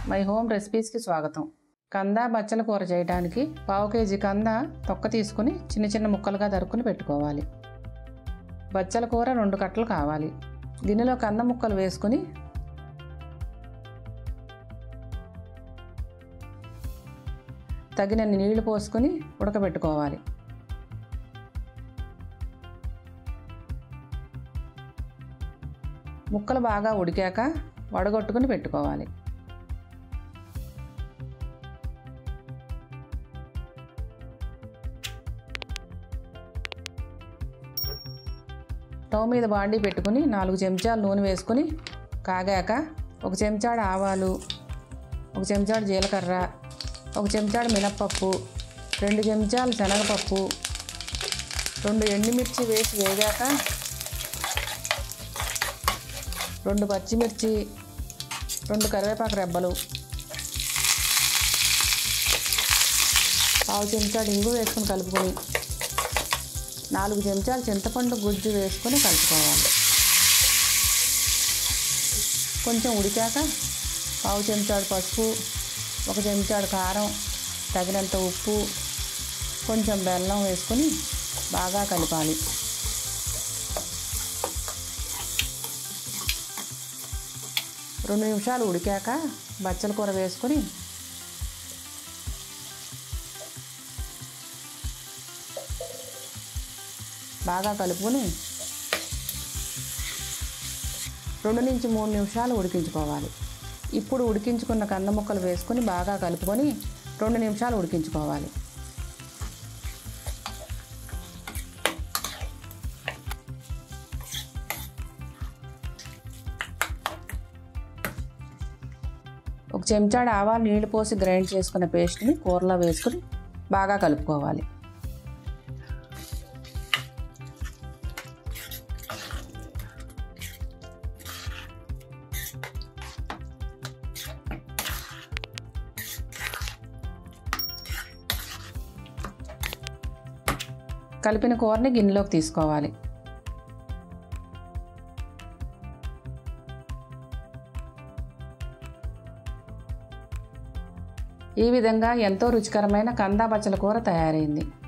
my home రెసిపీస్కి స్వాగతం కంద బచ్చల కూర చేయడానికి పావు కేజీ కంద తొక్క తీసుకుని చిన్న చిన్న ముక్కలుగా తరుక్కుని పెట్టుకోవాలి బచ్చల కూర రెండు కట్టలు కావాలి గిన్నెలో కంద ముక్కలు వేసుకుని తగినన్ని నీళ్లు పోసుకొని ఉడకబెట్టుకోవాలి ముక్కలు బాగా ఉడికాక వడగొట్టుకుని పెట్టుకోవాలి స్టవ్ మీద బాండీ పెట్టుకుని నాలుగు చెంచాలు నూనె వేసుకొని కాగాక ఒక చెంచాడు ఆవాలు ఒక చెంచాడు జీలకర్ర ఒక చెంచాడు మినప్పప్పు రెండు చెంచాలు శనగపప్పు రెండు ఎండుమిర్చి వేసి వేగాక రెండు పచ్చిమిర్చి రెండు కరివేపాకు రెబ్బలు పావు చెంచాడు ఇంగు వేసుకొని కలుపుకొని నాలుగు చెంచాలు చింతపండు గుజ్జు వేసుకొని కలుపుకోవాలి కొంచెం ఉడికాక పావు చెంచాడు పసుపు ఒక చెంచాడు కారం తగినంత ఉప్పు కొంచెం బెల్లం వేసుకొని బాగా కలపాలి రెండు నిమిషాలు ఉడికాక బచ్చల కూర వేసుకొని బాగా కలుపుకొని రెండు నుంచి మూడు నిమిషాలు ఉడికించుకోవాలి ఇప్పుడు ఉడికించుకున్న కంద ముక్కలు వేసుకొని బాగా కలుపుకొని రెండు నిమిషాలు ఉడికించుకోవాలి ఒక చెంచాడు ఆవాలు నీళ్లు పోసి గ్రైండ్ చేసుకున్న పేస్ట్ని కూరలో వేసుకుని బాగా కలుపుకోవాలి కలిపిన కూరని గిన్నెలోకి తీసుకోవాలి ఈ విధంగా ఎంతో రుచికరమైన కందా బచ్చల కూర తయారైంది